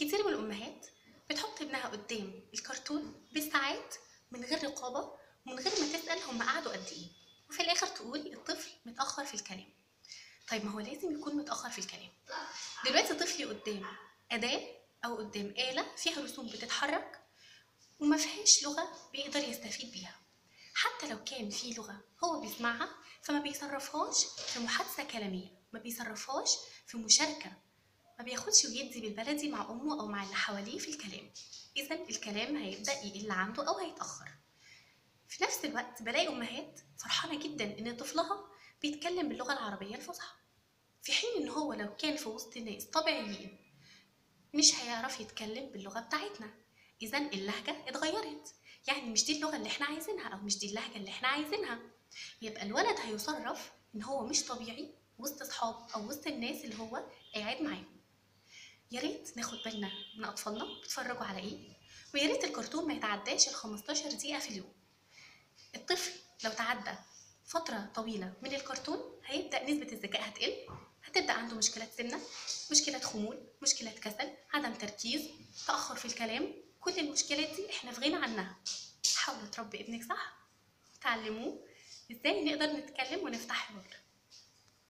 كتير من الأمهات بتحط ابنها قدام الكرتون بالساعات من غير رقابة ومن غير ما تسأل هم قعدوا قد إيه وفي الآخر تقول الطفل متأخر في الكلام طيب ما هو لازم يكون متأخر في الكلام دلوقتي طفلي قدام أداة أو قدام آلة فيها رسوم بتتحرك وما فيهاش لغة بيقدر يستفيد بيها حتى لو كان في لغة هو بيسمعها فما بيصرفهاش في محادثة كلامية ما بيصرفهاش في مشاركة ما بياخدش ويدي بالبلدي مع أمه أو مع اللي حواليه في الكلام إذا الكلام هيبدأ يقل عنده أو هيتأخر في نفس الوقت بلاقي أمهات فرحانة جدا إن طفلها بيتكلم باللغة العربية الفصحى في حين إن هو لو كان في وسط ناس طبيعيين مش هيعرف يتكلم باللغة بتاعتنا إذا اللهجة اتغيرت يعني مش دي اللغة اللي احنا عايزينها أو مش دي اللهجة اللي احنا عايزينها يبقى الولد هيصرف إن هو مش طبيعي وسط أصحابه أو وسط الناس اللي هو قاعد معاهم يا ريت ناخد بالنا من أطفالنا بيتفرجوا على إيه ويا ريت الكرتون ما يتعداش ال 15 دقيقة في اليوم الطفل لو تعدى فترة طويلة من الكرتون هيبدأ نسبة الذكاء هتقل هتبدأ عنده مشكلات سمنة مشكلة خمول مشكلة كسل عدم تركيز تأخر في الكلام كل المشكلات دي احنا في غنى عنها حاولوا تربي ابنك صح تعلموه ازاي نقدر نتكلم ونفتح حوار